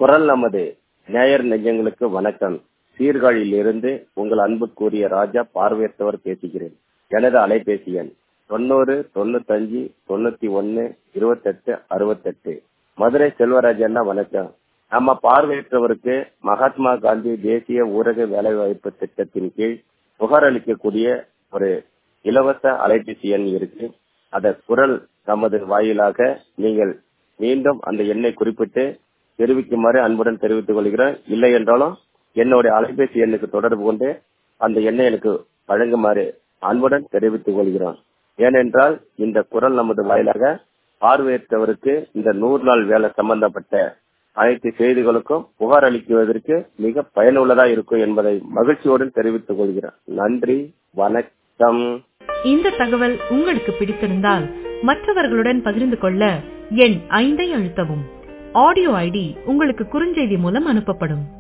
குரல் நமது நேயர் நெஞ்சங்களுக்கு வணக்கம் சீர்காழியிலிருந்து உங்கள் அன்புக்குரிய ராஜா பார்வையற்றவர் பேசுகிறேன் எனது அலைபேசி எண் தொண்ணூறு தொண்ணூத்தஞ்சு தொண்ணூத்தி ஒன்னு இருபத்தெட்டு அறுபத்தெட்டு மதுரை செல்வராஜ் அண்ணா வணக்கம் நம்ம பார்வையற்றவருக்கு மகாத்மா காந்தி தேசிய ஊரக வேலைவாய்ப்பு திட்டத்தின் கீழ் புகார் அளிக்கக்கூடிய ஒரு இலவச அலைபேசி எண் இருக்கு அத குரல் நமது வாயிலாக நீங்கள் மீண்டும் அந்த எண்ணை குறிப்பிட்டு தெரிவிக்குமாறு அன்புடன் தெரிவித்துக் கொள்கிறேன் இல்லை என்றாலும் என்னுடைய அலைபேசி எண்ணுக்கு தொடர்பு கொண்டு அந்த எண்ணை எனக்கு வழங்குமாறு அன்புடன் தெரிவித்துக் கொள்கிறோம் ஏனென்றால் இந்த குரல் நமது வாயிலாக பார்வையற்றவருக்கு இந்த நூறு நாள் வேலை சம்பந்தப்பட்ட அனைத்து செய்திகளுக்கும் புகார் அளிக்குவதற்கு மிக பயனுள்ளதா இருக்கும் என்பதை மகிழ்ச்சியோடு தெரிவித்துக் கொள்கிறேன் நன்றி வணக்கம் இந்த தகவல் உங்களுக்கு பிடித்திருந்தால் மற்றவர்களுடன் பகிர்ந்து கொள்ள எண் ஐந்தை அழுத்தவும் ஆடியோ ஐடி உங்களுக்கு குறுஞ்செய்தி மூலம் அனுப்பப்படும்